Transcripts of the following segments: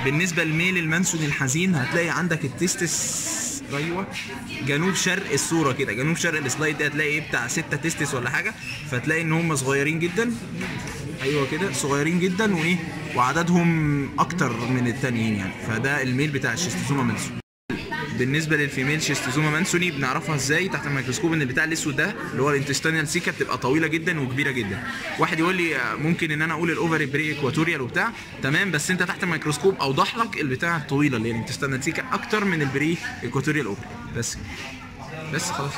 بالنسبه للميل المنسوني الحزين هتلاقي عندك التستس ايوه جنوب شرق الصوره كده جنوب شرق السلايد ده هتلاقي ايه بتاع 6 تستس ولا حاجه فتلاقي ان هم صغيرين جدا ايوه كده صغيرين جدا وايه وعددهم اكتر من التانيين يعني فده الميل بتاع الشيستوزوما منسوني بالنسبه للفيميل شيستوزوما مانسوني بنعرفها ازاي تحت الميكروسكوب ان البتاع الاسود ده اللي هو الانتستينال سيكا بتبقى طويله جدا وكبيره جدا واحد يقول لي آه، ممكن ان انا اقول الاوفري بري ايكواتوريال وبتاع تمام بس انت تحت الميكروسكوب اوضح لك البتاع الطويله اللي هي الانتستينال سيكا اكتر من البري ايكواتوريال اوفري بس بس خلاص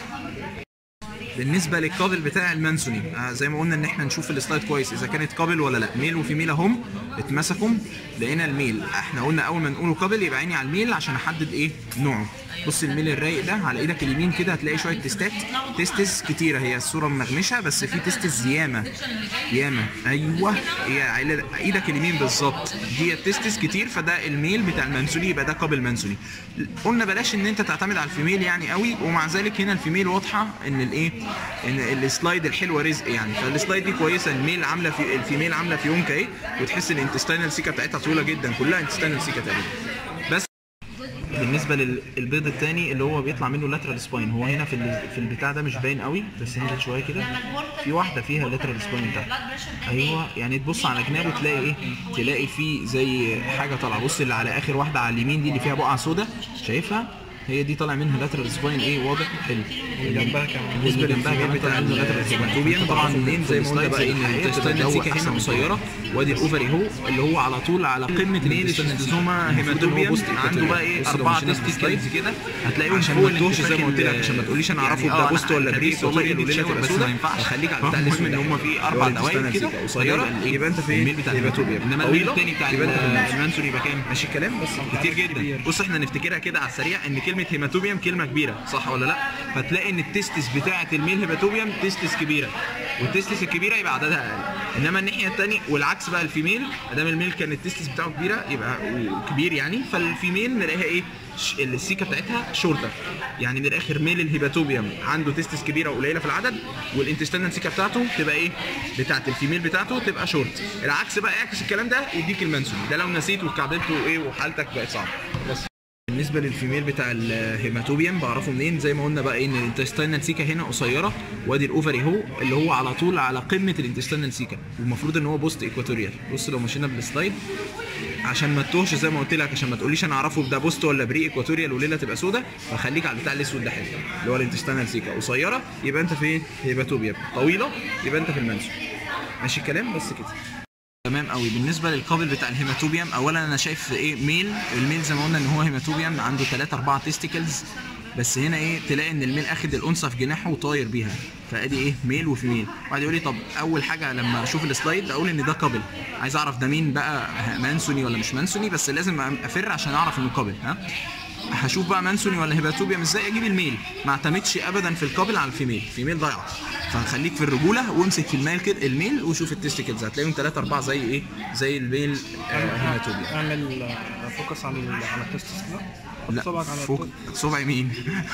بالنسبه للقابل بتاع المانسوني آه زي ما قلنا ان احنا نشوف السلايد كويس اذا كانت قابل ولا لا ميل وفيميل اهم اتمسكوا لقينا الميل احنا قلنا اول ما نقوله قابل يبقى عيني على الميل عشان احدد ايه نوعه بص الميل الرايق ده على ايدك اليمين كده هتلاقي شويه تستات تستس كتيره هي الصوره منغمشه بس في تستس ياما ياما ايوه هي على ايدك اليمين بالظبط دي التستس كتير فده الميل بتاع المنسولي يبقى ده قابل منسولي قلنا بلاش ان انت تعتمد على الفيميل يعني قوي ومع ذلك هنا الفيميل واضحه ان الايه ان السلايد الحلوه رزق يعني فالسلايد دي كويسه الميل عامله في الفيميل عامله فيونكا ايه وتحس ان الانتستينال سيكا بتاعتها طويله جدا كلها انتستينال سيكا تقريبا بس بالنسبه للبيض الثاني اللي هو بيطلع منه لاترال سباين هو هنا في ال- في البتاع ده مش باين قوي بس هنا شويه كده في واحده فيها لاترال سباين تحت ايوه يعني تبص على جنابه تلاقي ايه تلاقي فيه زي حاجه طالعه بص اللي على اخر واحده على اليمين دي اللي فيها بقعه سودا شايفها هي دي طالع منها لاترال سباين ايه واضح حلو جنبها كمان. بالنسبه جنبها كمان طالع منه لاترال سباين طبعا منين زي ما قلنا بقى ان الانتستينال سيكا هنا قصيره وادي الاوفري هو اللي هو على طول على قمه الانتستينوما هيماتوبيوم عنده بقى ايه اربعه تستيكلز كده هتلاقيهم عشان فوق ما تتوهش زي ما قلت لك عشان ما تقوليش انا اعرفه ده بوست ولا بريس والله والله الليله تبقى بس ما سودة ينفعش خليك على بتاع المهم الاسود ان هم في اربع دوائر كده قصيره يبقى انت في الميل بتاع هيباتوبيا انما الميل الثاني بتاع يبقى انت في المنسون. المنسون يبقى كام؟ ماشي الكلام بس كتير جدا بص احنا نفتكرها كده على السريع ان كلمه هيماتوبيوم كلمه كبيره صح ولا لا فتلاقي ان التستس بتاعه الميل هيماتوبيوم تستس كبيره والتستس الكبيره يبقى عددها اقل انما الناحيه الثانيه والعكس بقى الفيميل ادام الميل كان التستس بتاعه كبيره يبقى كبير يعني فالفيميل نلاقيها ايه ش- السيكه بتاعتها شورتر يعني من الاخر ميل الهيباتوبيوم عنده تستس كبيره وقليله في العدد والانتستينال سيكه بتاعته تبقى ايه بتاعت الفيميل بتاعته تبقى شورت العكس بقى اعكس الكلام ده يديك المنسون ده لو نسيت وكعبلت وايه وحالتك بقت صعبه بس بالنسبه للفيميل بتاع الهيماتوبيوم بعرفه منين زي ما قلنا بقى ان الانتستينال سيكا هنا قصيره وادي الاوفري هو اللي هو على طول على قمه الانتستينال سيكا والمفروض ان هو بوست ايكواتوريال بص لو مشينا بالسلايد عشان ما تتوهش زي ما قلت لك عشان ما تقوليش انا اعرفه ده بوست ولا بري ايكواتوريال وليله تبقى سودا فخليك على البتاع الاسود ده حلو اللي هو الانتستينال سيكا قصيره يبقى انت في هيباتوبيوم طويله يبقى انت في المنسون ماشي الكلام بس كده تمام قوي بالنسبه للقابل بتاع الهيماتوبيوم اولا انا شايف ايه ميل الميل زي ما قلنا ان هو هيماتوبيوم عنده 3 4 تيستيكلز بس هنا ايه تلاقي ان الميل اخد الانثى في جناحه وطاير بيها فادي ايه ميل وفيميل واحد يقول لي طب اول حاجه لما اشوف السلايد اقول ان ده قابل عايز اعرف ده مين بقى مانسوني ولا مش مانسوني بس لازم افر عشان اعرف انه قابل ها هشوف بقى مانسوني ولا هيباتوبيوم ازاي اجيب الميل ما اعتمدش ابدا في القابل على الفيميل فيميل ضايعه فخليك في الرجوله وامسك في الميل كده الميل وشوف التستيكلز هتلاقيهم 3 4 زي ايه زي الميل آه هيماتوبيوم اعمل آه، فوكس على ال- على التستس كده حط لا صبعك على فوق التست. صبع مين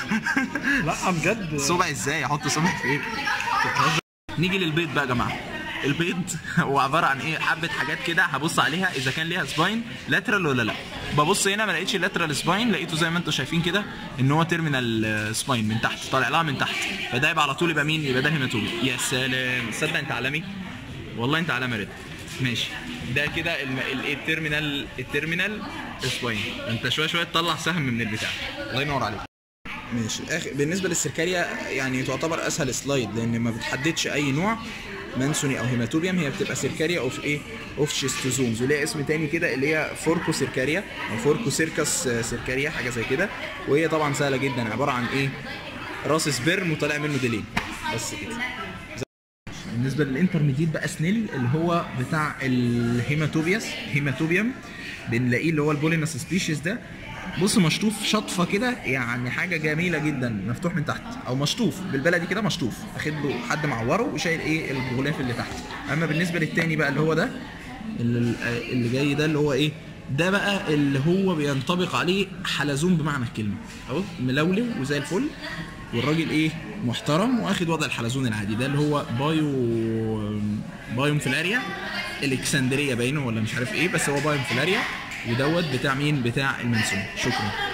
لا بجد صبع ازاي احط صبع فين نيجي للبيض بقى يا جماعه البيض هو عباره عن ايه حبه حاجات كده هبص عليها اذا كان ليها سباين لاترال ولا لا ببص هنا ما لقيتش لاترال سباين لقيته زي ما انتم شايفين كده ان هو تيرمينال سباين من تحت طالع لها من تحت فده يبقى على طول يبقى مين يبقى ده هيماتومي يا سلام تصدق انت عالمي والله انت عالمي رد ماشي ده كده الم- ال- التيرمينال التيرمينال سباين انت شويه شويه تطلع سهم من البتاع الله ينور عليك ماشي اخر بالنسبه للسيركاريا يعني تعتبر اسهل سلايد لان ما بتحددش اي نوع مانسوني او هيماتوبيوم هي بتبقى سيركاريا اوف ايه اوف شيستوزومز وليها اسم تاني كده اللي هي فوركو سيركاريا او فوركو سيركس سيركاريا حاجه زي كده وهي طبعا سهله جدا عباره عن ايه راس سبرم وطالع منه ديلين بس كده بالنسبه للانترميديت بقى سنيل اللي هو بتاع الهيماتوبياس هيماتوبيوم بنلاقيه اللي هو البولينس سبيشيز ده بص مشطوف شطفه كده يعني حاجه جميله جدا مفتوح من تحت او مشطوف بالبلدي كده مشطوف اخد له حد معوره وشايل ايه الغلاف اللي تحت اما بالنسبه للتاني بقى اللي هو ده اللي, اللي جاي ده اللي هو ايه ده بقى اللي هو بينطبق عليه حلزون بمعنى الكلمه اهو ملولو وزي الفل والراجل ايه محترم واخد وضع الحلزون العادي ده اللي هو بايو بايوم فلاريا الكسندريه باينه ولا مش عارف ايه بس هو بايوم فلاريا ودوت بتاع مين بتاع المنسون شكرا